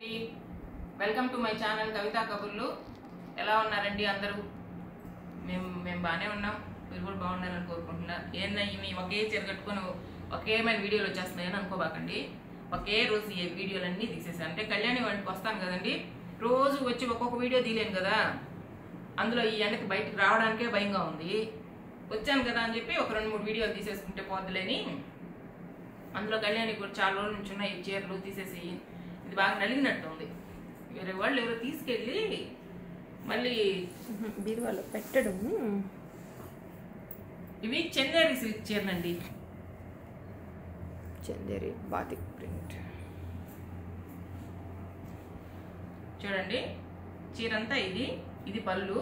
Welcome to my channel Kavitha Kaburlu ఎలా ఉన్నారండి అందరూ మేము మేము బాగానే ఉన్నాం మీరు కూడా బాగున్నారని కోరుకుంటున్నా ఏందా ఇవి ఒకే చీర కట్టుకొని ఒకేమైన వీడియోలు వచ్చేస్తున్నాయని అనుకోబాకండి ఒకే రోజు ఈ వీడియోలన్నీ తీసేసాను అంటే కళ్యాణి వాడికి వస్తాను కదండి రోజు వచ్చి ఒక్కొక్క వీడియో తీయలేను కదా అందులో ఈ ఎండకి బయటకు రావడానికే భయంగా ఉంది వచ్చాను కదా అని చెప్పి ఒక రెండు మూడు వీడియోలు తీసేసుకుంటే పోద్దులేని అందులో కళ్యాణి కూడా చాలా రోజుల నుంచి ఉన్నాయి ఈ చీరలు తీసేసి ఇది బాగా నలిగినట్టు ఉంది వేరే వాళ్ళు ఎవరో తీసుకెళ్ళి మళ్ళీ బీరువాలో పెట్టడం ఇవి చందేరి సిల్క్ చీరలండి చందేరి బాతిక్ ప్రింట్ చూడండి చీరంతా ఇది ఇది పళ్ళు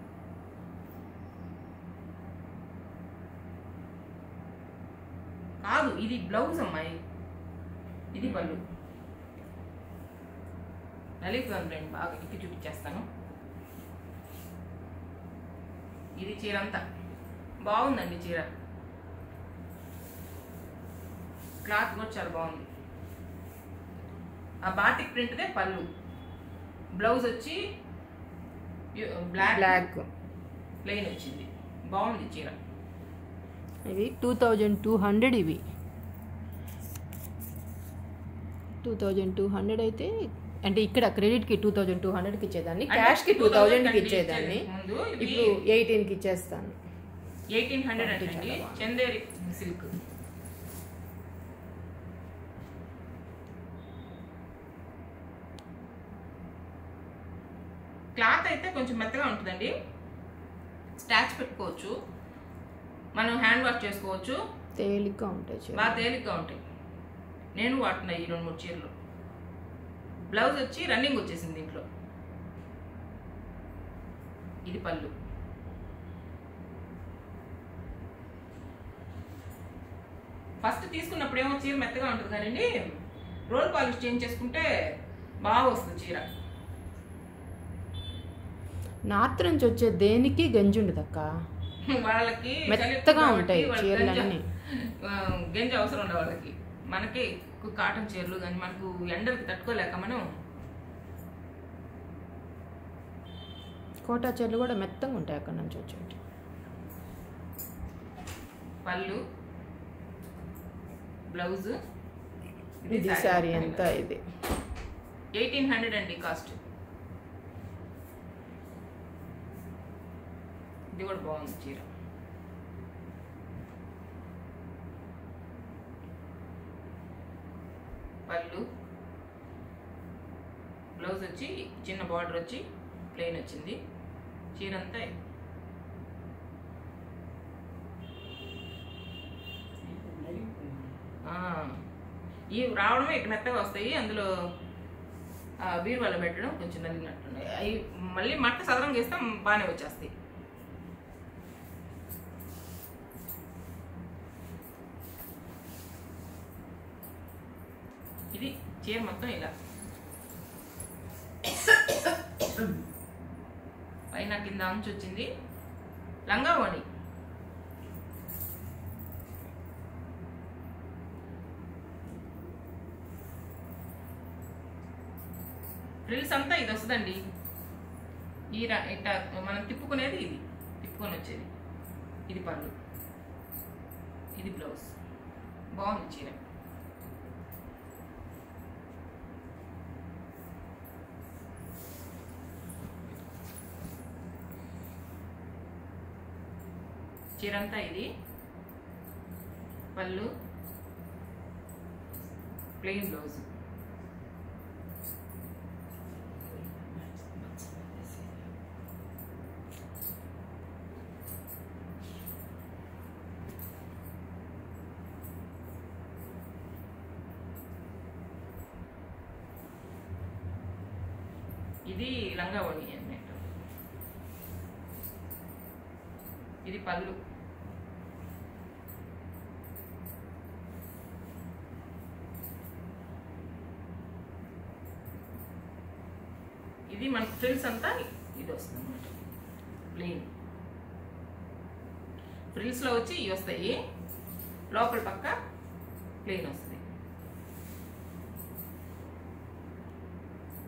కాదు ఇది బ్లౌజ్ అమ్మాయి ఇది పళ్ళు నలిగిపోయింది రండి బాగా ఎక్కి చూపించేస్తాను ఇది చీరంతా బాగుందండి చీర క్లాత్ కూడా చాలా బాగుంది ఆ బాటిక్ ప్రింట్దే పళ్ళు బ్లౌజ్ వచ్చి బ్లాక్ బ్లాక్ ప్లెయిన్ వచ్చింది బాగుంది చీర ఇవి టూ థౌజండ్ టూ హండ్రెడ్ ఇవి టూ థౌజండ్ టూ హండ్రెడ్ అయితే అంటే ఇక్కడ క్రెడిట్కి టూ థౌజండ్ టూ హండ్రెడ్కి ఇచ్చేదాన్ని అంటే క్యాష్కి టూ 2000 థౌజండ్కి కంటే ఇచ్చేదాన్ని ముందు ఇప్పుడు ఎయిటీన్కి ఇచ్చేస్తాను ఎయిటీన్ హండ్రెడ్ అండి చాలా బాగుంది. చందేరి సిల్క్ క్లాత్ అయితే కొంచెం మెత్తగా ఉంటుందండి స్టాచ్ పెట్టుకోవచ్చు మనం హ్యాండ్ వాష్ చేసుకోవచ్చు తేలిగ్గా ఉంటాయి చీర బాగా తేలిగ్గా ఉంటాయి నేను వాడుతున్నా ఈ రెండు మూడు చీరలు బ్లౌజ్ వచ్చి రన్నింగ్ వచ్చేసింది దీంట్లో ఇది పళ్ళు ఫస్ట్ తీసుకున్నప్పుడు ఏమో చీర మెత్తగా ఉంటుంది కానండి రోల్ పాలిష్ చేంజ్ చేసుకుంటే బాగా వస్తుంది చీర నార్త్ నుంచి వచ్చే దేనికి గంజి ఉండదు అక్క వాళ్ళకి మెత్తగా చలి ఎక్కువ ఉంటాయి కాబట్టి వాళ్ళకి చీరలన్నీ. గంజ- ఆ, గంజ అవసరం ఉండదు వాళ్ళకి మనకి ఎక్కువ కాటన్ చీరలు కానీ మనకు ఎండలకి తట్టుకోలేక మనం కోటా చీరలు కూడా మెత్తగా ఉంటాయి అక్కడ నుంచి వచ్చేటి పళ్ళు బ్లౌజ్ ఇది శారీ ఎంత ఇది ఎయిటీన్ హండ్రెడ్ అండి కాస్ట్ ఇది కూడా బాగుంది చీర పళ్ళు బ్లౌజ్ వచ్చి చిన్న బార్డర్ వచ్చి ప్లెయిన్ వచ్చింది చీర అంతా ఆ, ఇవి రావడమే ఇక్కడ మెత్తగా వస్తాయి అందులో ఆ, బీరువాలో పెట్టడం కొంచెం నలిగినట్టున్నాయి అవి మళ్ళీ మట్ట సదరం చేస్తే బాగానే వచ్చేస్తాయి ఇది చీర మొత్తం ఇలా పైన కింద అంచు వచ్చింది లంగా ఓణి ఫ్రిల్స్ అంతా ఇది వస్తుందండి ఈ ర- ఇట్లా మనం తిప్పుకునేది ఇది తిప్పుకొని వచ్చేది ఇది పళ్ళు ఇది బ్లౌజ్ బాగుంది చీర చీరంతా ఇది పళ్ళు ప్లెయిన్ బ్లౌజ్ ఇది లంగా ఓణి అన్నట్టు ఇది పళ్ళు ఇది మన ఫ్రిల్స్ అంతా ఇది వస్తుంది అనమాట ప్లెయిన్ ఫ్రిల్స్లో వచ్చి ఇవి వస్తాయి లోపల పక్క ప్లెయిన్ వస్తుంది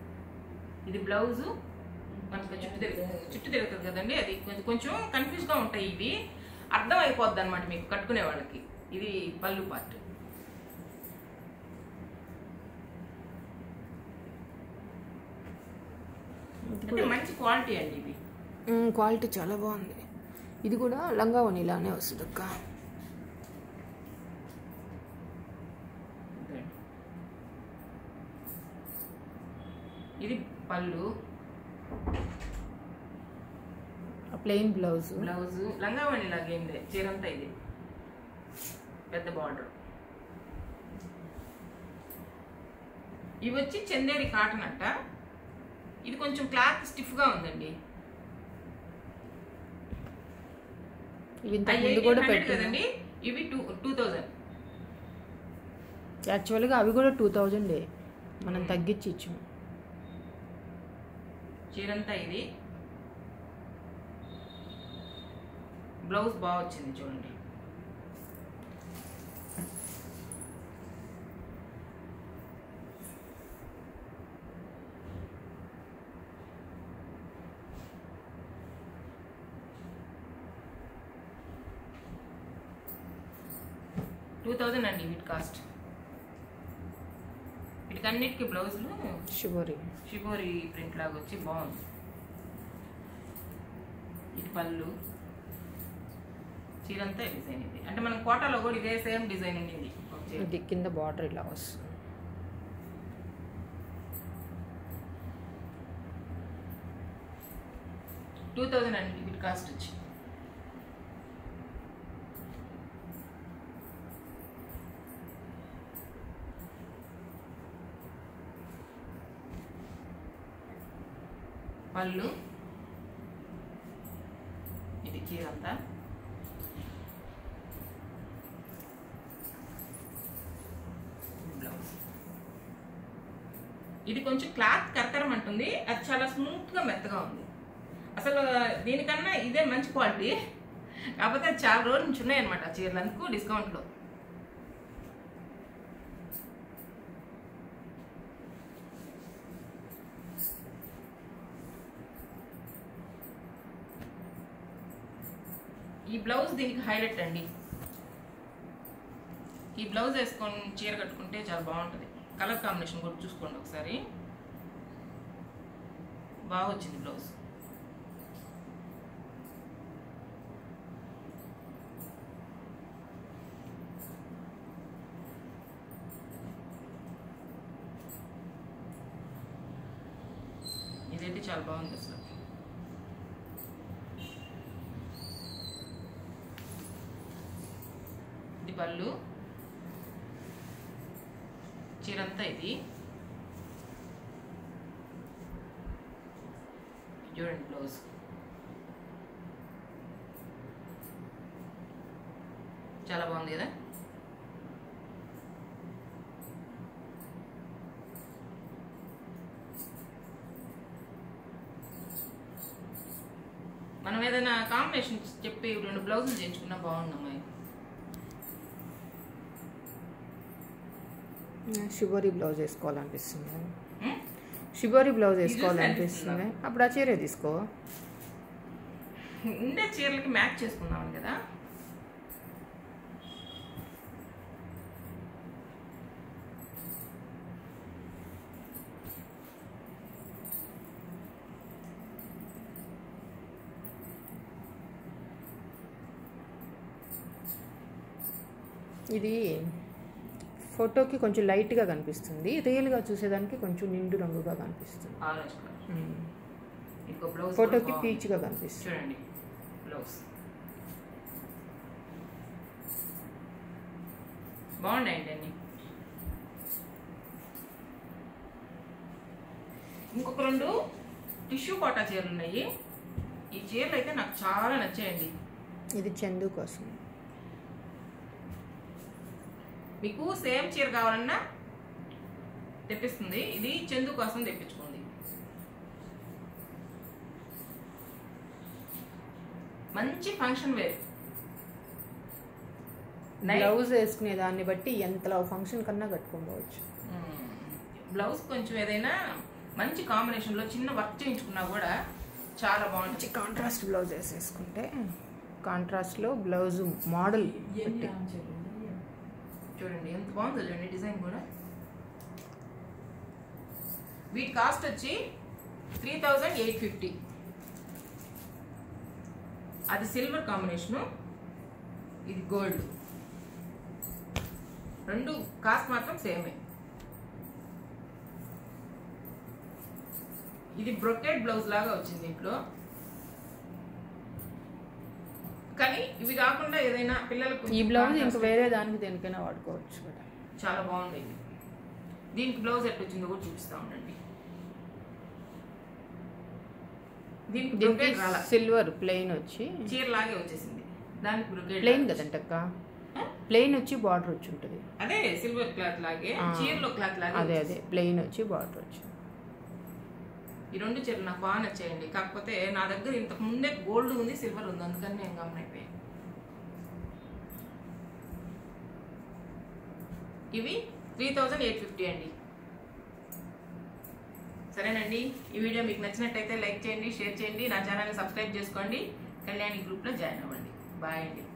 ఇది బ్లౌజు మనకు చుట్టూ తిరుగు చుట్టూ తిరుగుతుంది కదండి అది కొంచెం కొంచెం కన్ఫ్యూజ్గా ఉంటాయి ఇవి అర్థం అయిపోద్ది అనమాట మీకు కట్టుకునే వాళ్ళకి ఇది పళ్ళు పార్ట్ అంటే మంచి క్వాలిటీ అండి ఇది మ్మ్, క్వాలిటీ చాలా బాగుంది ఇది కూడా లంగా ఇలానే వస్తుంది అక్క ఇది పళ్ళు ప్లెయిన్ బ్లౌజ్ బ్లౌజ్ లంగావణి లాగా ఏం లేదు చీరంతా ఇది పెద్ద బార్డర్ ఇవి వచ్చి చందేరి కాటన్ అంట ఇది కొంచెం క్లాత్ స్టిఫ్గా ఉందండి ఇవి ఇంతకు అవి ముందు కూడా 1800 పెట్టాను కదండి ఇవి టూ టూ థౌజండ్ యాక్చువల్గా అవి కూడా టూ థౌజండే మనం తగ్గించి ఇచ్చాము చీరంతా ఇది బ్లౌజ్ బాగా వచ్చింది చూడండి టూ థౌజండ్ అండి వీటి కాస్ట్ వీటికన్నిటికీ బ్లౌజులు షుగరీ షిబోరి ప్రింట్ లాగా వచ్చి బాగుంది ఇది పళ్ళు చీరంతా డిజైన్ ఇది అంటే మనం కోటాలో కూడా ఇదే సేమ్ డిజైన్ ఉండింది ఒక చీర. ఇది కింద బార్డర్ ఇలా వస్తుంది టూ థౌజండ్ అండి వీటి కాస్ట్ వచ్చి పళ్ళు ఇది చీరంతా బ్లౌజ్ ఇది కొంచెం క్లాత్ కరకరం అంటుంది అది చాలా స్మూత్గా మెత్తగా ఉంది అసలు దీనికన్నా ఇదే మంచి క్వాలిటీ కాకపోతే అది చాలా రోజుల నుంచి ఉన్నాయన్నమాట ఆ చీరలు అందుకు డిస్కౌంట్లో ఈ బ్లౌజ్ దీనికి హైలైట్ అండి ఈ బ్లౌజ్ వేసుకొని చీర కట్టుకుంటే చాలా బాగుంటుంది కలర్ కాంబినేషన్ కూడా చూసుకోండి ఒకసారి బాగా వచ్చింది బ్లౌజ్ ఇదైతే చాలా బాగుంది అసలు ఇది పళ్ళు చీరంతా ఇది చూడండి బ్లౌజ్ చాలా బాగుంది కదా మనం ఏదైనా కాంబినేషన్ చెప్పి రెండు బ్లౌజులు చేయించుకున్నా బాగుందమ్మా షుగరీ బ్లౌజ్ వేసుకోవాలనిపిస్తుంది ఉం? షుగరీ బ్లౌజ్ చూస్తే వేసుకోవాలనిపిస్తుంది అప్పుడు ఆ చీరే తీసుకో ఉండే చీరలకి మ్యాచ్ చేసుకుందామని కదా ఇది ఫోటోకి కొంచెం లైట్గా కనిపిస్తుంది రియల్గా చూసేదానికి కొంచెం నిండు రంగుగా కనిపిస్తుంది ఆరెంజ్ కలర్ మ్మ్. ఇంకో బ్లౌజ్ ఫోటోకి పీచ్గా కనిపిస్తుంది చూడండి బ్లౌజ్ బాగున్నాయండి అన్ని ఇంకొక రెండు టిష్యూ కోటా చీరలు ఉన్నాయి ఈ చీరలు అయితే నాకు చాలా నచ్చాయండి ఇది చందు కోసం మీకు సేమ్ చీర కావాలన్నా తెప్పిస్తుంది ఇది చందు కోసం తెప్పించుకుంది మంచి ఫంక్షన్ వేర్ నై- బ్లౌజ్ వేసుకునే దాన్ని బట్టి ఎంతలో ఫంక్షన్ కన్నా కట్టుకోవచ్చు మ్మ్. బ్లౌజ్ కొంచెం ఏదైనా మంచి కాంబినేషన్లో చిన్న వర్క్ చేయించుకున్నా కూడా చాలా బాగుంటుంది మంచి కాంట్రాస్ట్ బ్లౌజ్ వేసేసుకుంటే కాంట్రాస్ట్లో బ్లౌజ్ మోడల్ పెట్టి చూడండి ఎంత బాగుందో చూడండి డిజైన్ కూడా వీటి కాస్ట్ వచ్చి త్రీ థౌజండ్ ఎయిట్ ఫిఫ్టీ అది సిల్వర్ కాంబినేషను ఇది గోల్డ్ రెండు కాస్ట్ మాత్రం సేమే ఇది బ్రొకెట్ బ్లౌజ్ లాగా వచ్చింది దీంట్లో కానీ ఇవి కాకుండా ఏదైనా పిల్లలకు ఈ బ్లౌజ్ contrast ఇంకా వేరే దానికి దేనికైనా వాడుకోవచ్చు కదా చాలా బాగుంది ఇది. దీనికి బ్లౌజ్ ఎట్లా వచ్చిందో కూడా చూపిస్తా ఉండండి దీనికి దీనికి బ్రొకెట్ రాలా సిల్వర్ ప్లెయిన్ వచ్చి చీర లాగే వచ్చేసింది దానికి బ్రొకెట్ ప్లెయిన్ కదంటక్క ప్లెయిన్ వచ్చి బార్డర్ వచ్చి ఉంటుంది అదే సిల్వర్ క్లాత్ లాగే ఆ. చీరలో క్లాత్ లాగే అదే వచ్చేసింది. అదే ప్లెయిన్ వచ్చి బార్డర్ వచ్చి ఈ రెండు చీరలు నాకు బాగా నచ్చాయండి కాకపోతే నా దగ్గర ఇంతకు ముందే గోల్డ్ ఉంది సిల్వర్ ఉంది అందుకని నేను గమనైపోయాను ఇవి త్రీ థౌజండ్ ఎయిట్ ఫిఫ్టీ అండి సరేనండి ఈ వీడియో మీకు నచ్చినట్టయితే లైక్ చేయండి షేర్ చేయండి నా ఛానల్ని సబ్స్క్రైబ్ చేసుకోండి కళ్యాణి గ్రూప్లో జాయిన్ అవ్వండి బాయ్ అండి